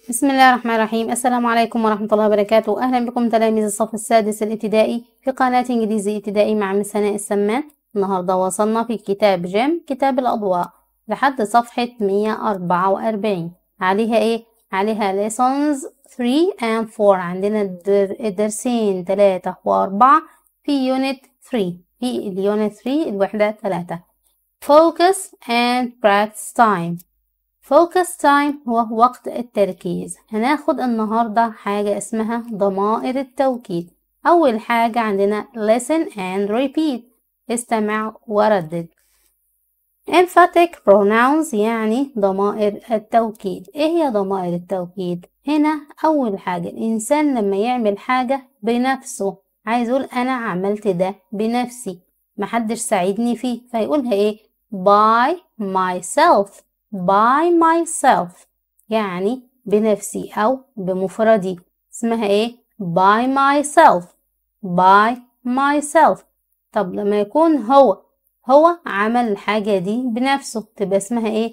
بسم الله الرحمن الرحيم السلام عليكم ورحمة الله وبركاته أهلا بكم تلاميذ الصف السادس الابتدائي في قناة إنجليزي ابتدائي مع مس سناء السمان النهاردة وصلنا في كتاب جيم كتاب الأضواء لحد صفحة 144 عليها إيه؟ عليها lessons 3 and 4 عندنا الدر- الدرسين 3 و4 في unit 3 في اليونت 3 الوحدة 3 focus and practice time focus time هو وقت التركيز هناخد النهاردة حاجة اسمها ضمائر التوكيد أول حاجة عندنا listen and repeat استمع وردد emphatic pronouns يعني ضمائر التوكيد ايه هي ضمائر التوكيد هنا أول حاجة الإنسان لما يعمل حاجة بنفسه عايز يقول أنا عملت ده بنفسي محدش ساعدني فيه فيقولها ايه by myself by myself يعني بنفسي أو بمفردي اسمها ايه by myself by myself طب لما يكون هو هو عمل الحاجة دي بنفسه تبقى اسمها ايه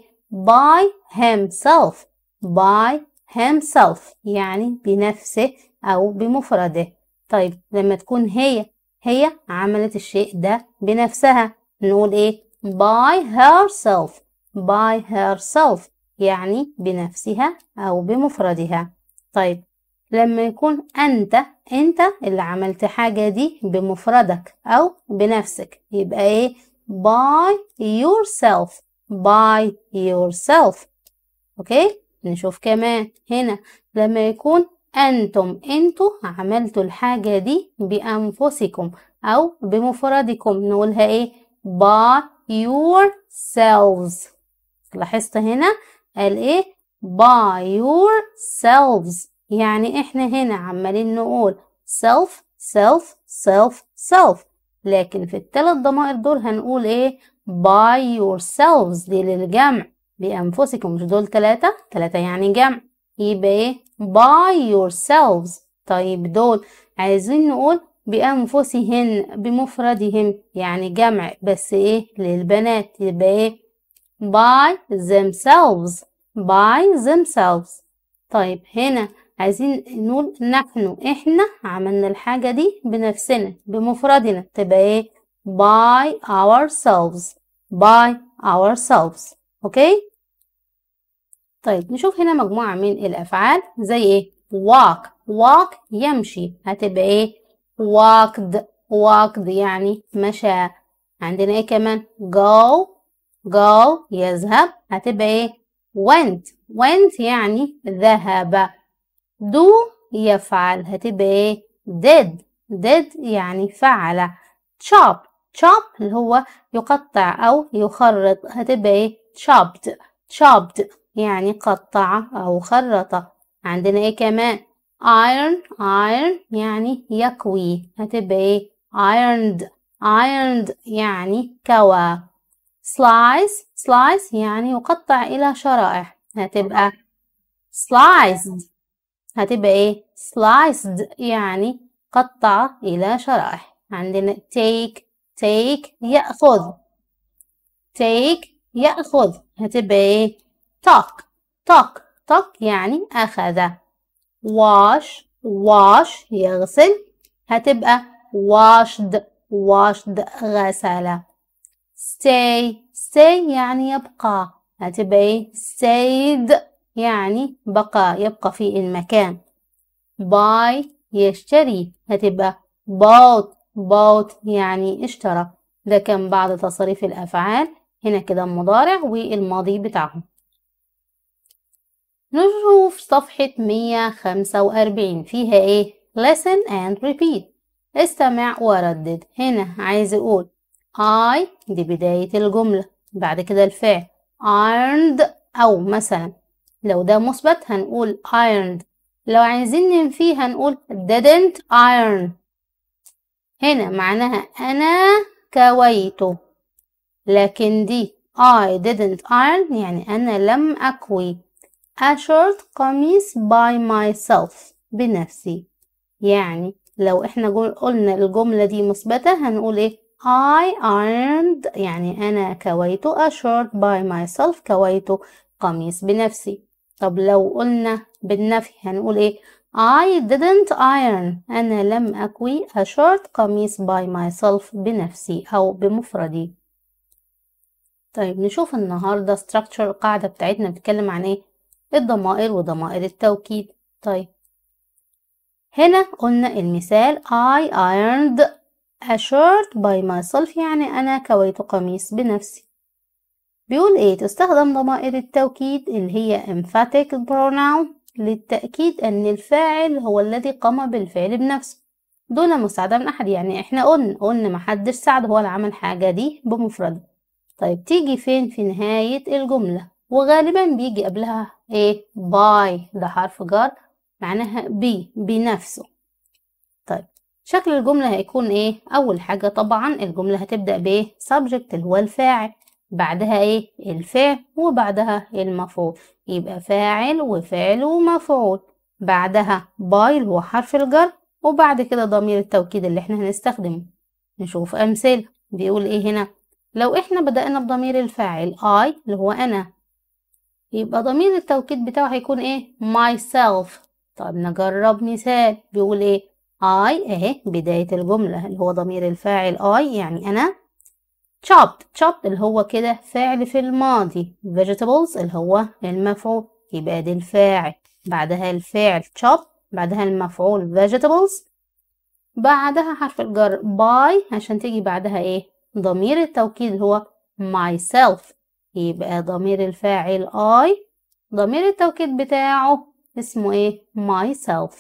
by himself by himself يعني بنفسه أو بمفرده طيب لما تكون هي هي عملت الشيء ده بنفسها نقول ايه by herself by herself يعني بنفسها أو بمفردها طيب لما يكون أنت أنت اللي عملت حاجة دي بمفردك أو بنفسك يبقى إيه by yourself by yourself أوكي نشوف كمان هنا لما يكون أنتم أنتوا عملتوا الحاجة دي بأنفسكم أو بمفردكم نقولها إيه by yourselves لاحظت هنا قال إيه by yourselves يعني إحنا هنا عمالين نقول self self self self لكن في الثلاث ضمائر دول هنقول إيه by yourselves دي للجمع بأنفسكم مش دول ثلاثة ثلاثة يعني جمع يبقى إيه by yourselves طيب دول عايزين نقول بأنفسهن بمفردهم يعني جمع بس إيه للبنات يبقى إيه by themselves by themselves طيب هنا عايزين نقول نحن إحنا عملنا الحاجة دي بنفسنا بمفردنا تبقى إيه by ourselves by ourselves أوكي طيب نشوف هنا مجموعة من الأفعال زي إيه walk walk يمشي هتبقى إيه walked walked يعني مشى عندنا إيه كمان go go يذهب هتبقى إيه went went يعني ذهب do يفعل هتبقى إيه did did يعني فعل chop chop اللي هو يقطع أو يخرط هتبقى إيه chopped chopped يعني قطع أو خرط عندنا إيه كمان iron iron يعني يكوي هتبقى إيه ironed ironed يعني كوى slice slice يعني يقطع إلى شرائح هتبقى sliced هتبقى إيه sliced يعني قطع إلى شرائح عندنا take take يأخذ take يأخذ هتبقى إيه talk talk talk يعني أخذ wash wash يغسل هتبقى washed washed غسل stay stay يعني يبقى هتبقى ايه stayed يعني بقى يبقى في المكان buy يشتري هتبقى bought bought يعني اشترى ده كان بعض تصريف الأفعال هنا كده المضارع والماضي بتاعهم نشوف صفحة 145 فيها ايه listen and repeat استمع وردد هنا عايز اقول I دي بداية الجملة بعد كده الفعل ironed أو مثلا لو ده مثبت هنقول ironed لو عايزين ننفيه هنقول didn't iron هنا معناها أنا كويته لكن دي I didn't iron يعني أنا لم أكوي a short قميص by myself بنفسي يعني لو احنا قلنا الجملة دي مثبتة هنقول ايه I ironed يعني أنا كويت a shirt by myself كويت قميص بنفسي طب لو قلنا بالنفي هنقول ايه I didn't iron أنا لم أكوي a short قميص by myself بنفسي أو بمفردي طيب نشوف النهاردة structure القاعدة بتاعتنا بتتكلم عن ايه الضمائر وضمائر التوكيد طيب هنا قلنا المثال I ironed a shirt by myself يعني أنا كويت قميص بنفسي بيقول ايه تستخدم ضمائر التوكيد اللي هي emphatic pronoun للتأكيد أن الفاعل هو الذي قام بالفعل بنفسه دون مساعدة من أحد يعني احنا قلنا قلنا محدش ساعد هو اللي عمل حاجة دي بمفرده طيب تيجي فين في نهاية الجملة وغالبا بيجي قبلها ايه باي ده حرف جر معناها بي بنفسه طيب شكل الجملة هيكون ايه اول حاجة طبعا الجملة هتبدأ بايه subject اللي هو الفاعل بعدها ايه الفعل وبعدها المفعول يبقى فاعل وفعل ومفعول بعدها باي اللي هو حرف الجر وبعد كده ضمير التوكيد اللي احنا هنستخدمه نشوف امثله بيقول ايه هنا لو احنا بدأنا بضمير الفاعل I اللي هو أنا يبقى ضمير التوكيد بتاعه هيكون ايه myself طب نجرب مثال بيقول ايه I اهي بداية الجملة اللي هو ضمير الفاعل I يعني أنا chopped chopped اللي هو كده فعل في الماضي vegetables اللي هو المفعول يبقى دي الفاعل بعدها الفعل chop بعدها المفعول vegetables بعدها حرف الجر by عشان تيجي بعدها ايه ضمير التوكيد اللي هو myself يبقى ضمير الفاعل I ضمير التوكيد بتاعه اسمه ايه myself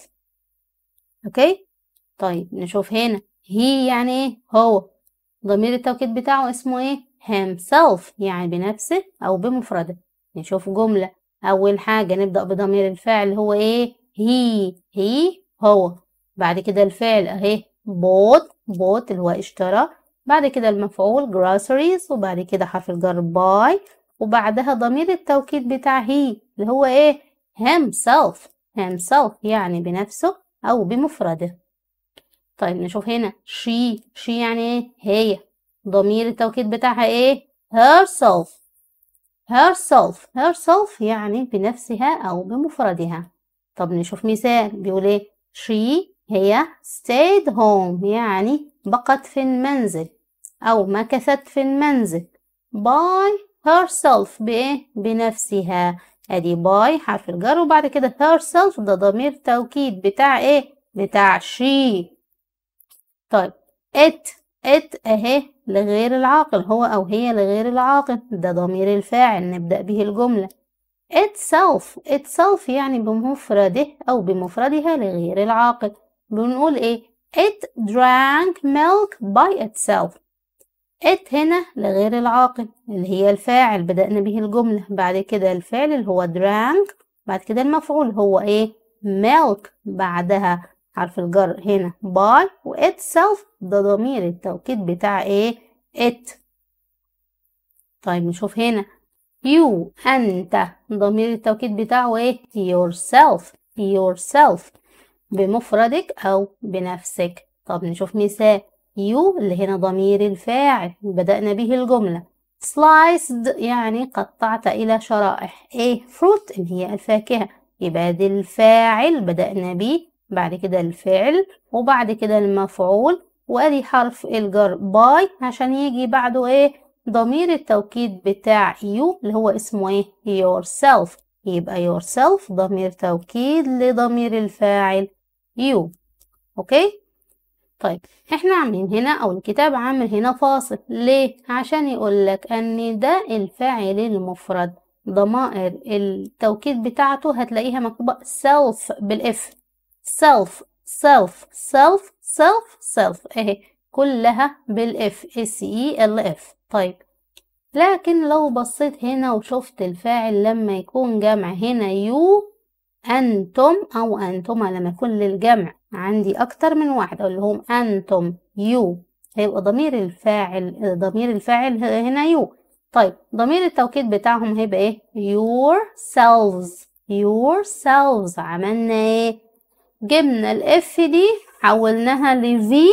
اوكي طيب نشوف هنا he يعني ايه هو ضمير التوكيد بتاعه اسمه ايه himself يعني بنفسه او بمفرده نشوف جملة اول حاجة نبدأ بضمير الفاعل اللي هو ايه he he هو بعد كده الفعل اهي bought bought اللي هو اشترى بعد كده المفعول groceries وبعد كده حرف الجر by وبعدها ضمير التوكيد بتاع هي اللي هو ايه himself himself يعني بنفسه او بمفرده طيب نشوف هنا she she يعني ايه هي ضمير التوكيد بتاعها ايه herself herself herself يعني بنفسها او بمفردها طب نشوف مثال بيقول ايه she هي stayed home يعني بقت في المنزل أو مكثت في المنزل by herself بإيه؟ بنفسها أدي by حرف الجر وبعد كده herself ده ضمير توكيد بتاع إيه؟ بتاع she طيب it it أهي لغير العاقل هو أو هي لغير العاقل ده ضمير الفاعل نبدأ به الجملة itself itself يعني بمفرده أو بمفردها لغير العاقل بنقول إيه it drank milk by itself it هنا لغير العاقل اللي هي الفاعل بدأنا به الجملة بعد كده الفعل اللي هو drank بعد كده المفعول هو ايه milk بعدها حرف الجر هنا by و itself ده ضمير التوكيد بتاع ايه it طيب نشوف هنا you أنت ضمير التوكيد بتاعه ايه yourself yourself بمفردك أو بنفسك طب نشوف مثال you اللي هنا ضمير الفاعل بدأنا به الجملة sliced يعني قطعت إلى شرائح ايه fruit اللي هي الفاكهة يبقى دي الفاعل بدأنا به بعد كده الفعل وبعد كده المفعول وادي حرف الجر باي عشان يجي بعده ايه ضمير التوكيد بتاع you اللي هو اسمه ايه yourself يبقى yourself ضمير توكيد لضمير الفاعل you اوكي طيب احنا عاملين هنا او الكتاب عامل هنا فاصل ليه عشان يقولك ان ده الفاعل المفرد ضمائر التوكيد بتاعته هتلاقيها مكتوبة self بالاف self self self self self اهي كلها بالاف اس اي ال اف طيب لكن لو بصيت هنا وشفت الفاعل لما يكون جمع هنا يو أنتم أو أنتما لما يكون للجمع عندي أكتر من واحد أقول لهم أنتم يو هيبقى ضمير الفاعل ضمير الفاعل هنا يو طيب ضمير التوكيد بتاعهم هيبقى إيه yourselves yourselves عملنا إيه جبنا الاف دي حولناها لفي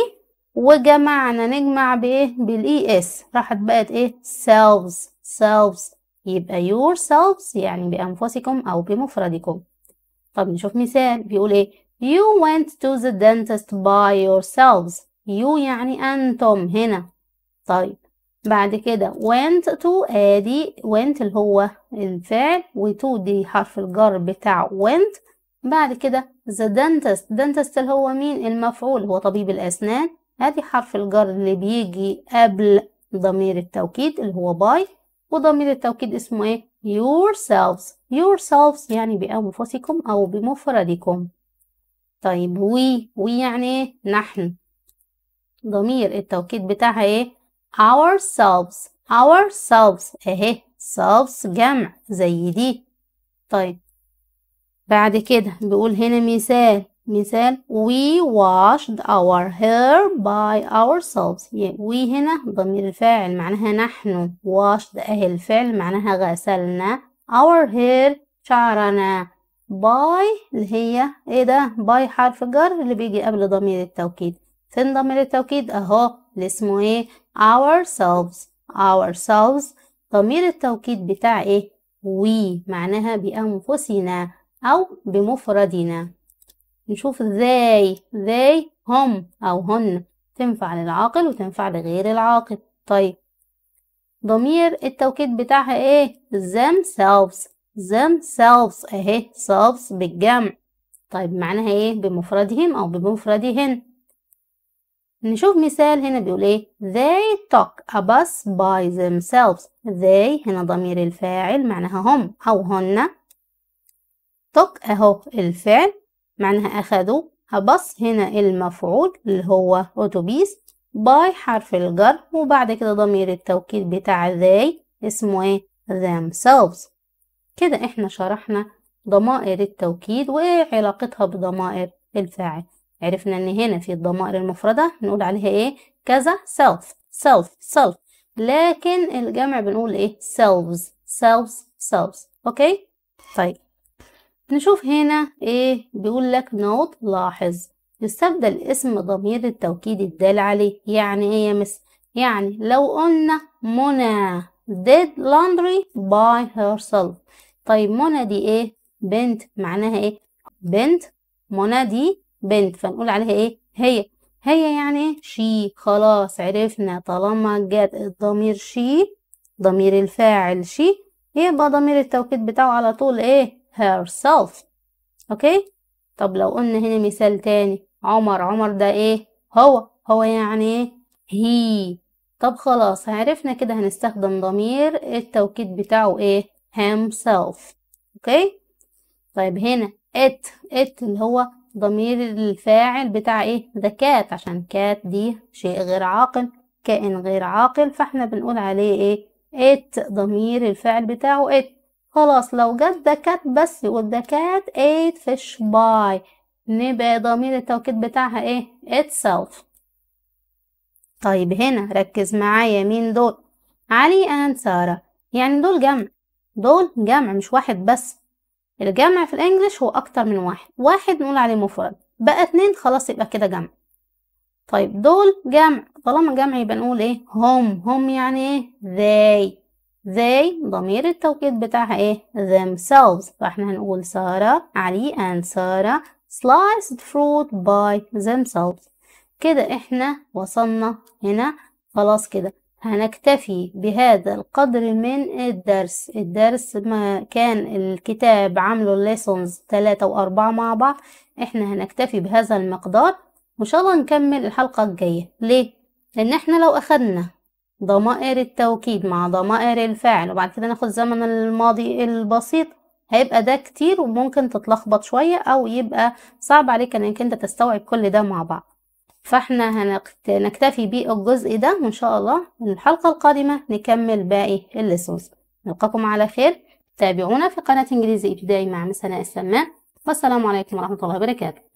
وجمعنا نجمع بايه بالاي اس راحت بقت ايه selves selves يبقى yourselves يعني بأنفسكم أو بمفردكم طب نشوف مثال بيقول إيه you went to the dentist by yourselves you يعني أنتم هنا طيب بعد كده went to ادي went اللي هو الفعل و to دي حرف الجر بتاع went بعد كده the dentist dentist اللي هو مين المفعول هو طبيب الأسنان ادي حرف الجر اللي بيجي قبل ضمير التوكيد اللي هو by وضمير التوكيد اسمه ايه yourselves yourselves يعني بأنفسكم أو بمفردكم طيب we we يعني ايه نحن ضمير التوكيد بتاعها ايه ourselves ourselves اهي selves جمع زي دي طيب بعد كده بيقول هنا مثال مثال we washed our hair by ourselves يعني we هنا ضمير الفاعل معناها نحن washed اهي الفعل معناها غسلنا our hair شعرنا by اللي هي ايه ده by حرف جر اللي بيجي قبل ضمير التوكيد فين ضمير التوكيد اهو اللي اسمه ايه ourselves ourselves ضمير التوكيد بتاع ايه we معناها بأنفسنا أو بمفردنا نشوف they they هم أو هن تنفع للعاقل وتنفع لغير العاقل طيب ضمير التوكيد بتاعها ايه themselves themselves اهي selves بالجمع طيب معناها ايه بمفردهم أو بمفردهن نشوف مثال هنا بيقول ايه they took a bus by themselves they هنا ضمير الفاعل معناها هم أو هن took أهو الفعل معناها أخذوا a bus هنا المفعول اللي هو أتوبيس by حرف الجر وبعد كده ضمير التوكيد بتاع they اسمه ايه themselves كده احنا شرحنا ضمائر التوكيد وايه علاقتها بضمائر الفاعل عرفنا ان هنا في الضمائر المفردة نقول عليها ايه كذا self self self لكن الجمع بنقول ايه selves selves selves اوكي طيب نشوف هنا ايه بيقول لك نوت لاحظ يستبدل اسم ضمير التوكيد الدال عليه يعني ايه يا مس يعني لو قلنا منى did laundry by herself طيب منى دي ايه بنت معناها ايه بنت منى دي بنت فنقول عليها ايه هي هي يعني شي خلاص عرفنا طالما جت الضمير شي ضمير الفاعل شي يبقى ضمير التوكيد بتاعه على طول ايه herself اوكي طب لو قلنا هنا مثال تاني عمر عمر ده ايه هو هو يعني ايه هي طب خلاص عرفنا كده هنستخدم ضمير التوكيد بتاعه ايه himself اوكي طيب هنا it it اللي هو ضمير الفاعل بتاع ايه ذا كات عشان كات دي شيء غير عاقل كائن غير عاقل فاحنا بنقول عليه ايه ات ضمير الفاعل بتاعه ات خلاص لو جت ذا كات بس يقول ذا كات ate fish by نبقى ضمير التوكيد بتاعها ايه itself طيب هنا ركز معايا مين دول علي and سارة يعني دول جمع دول جمع مش واحد بس الجمع في الانجليش هو اكتر من واحد واحد نقول عليه مفرد بقى اتنين خلاص يبقى كده جمع طيب دول جمع طالما جمع يبقى نقول ايه هم هم يعني ايه they they ضمير التوكيد بتاعها ايه themselves فاحنا هنقول سارة علي and سارة sliced fruit by themselves كده احنا وصلنا هنا خلاص كده هنكتفي بهذا القدر من الدرس الدرس ما كان الكتاب عامله lessons تلاتة وأربعة مع بعض احنا هنكتفي بهذا المقدار وإن شاء الله نكمل الحلقة الجاية ليه؟ لأن احنا لو أخدنا ضمائر التوكيد مع ضمائر الفاعل وبعد كده ناخد زمن الماضي البسيط هيبقى ده كتير وممكن تتلخبط شوية أو يبقى صعب عليك انك انت تستوعب كل ده مع بعض فاحنا هنكتفي بالجزء ده وان شاء الله الحلقة القادمة نكمل باقي الليسونز نلقاكم على خير تابعونا في قناة انجليزي ابتدائي مع مس هناء السمان والسلام عليكم ورحمة الله وبركاته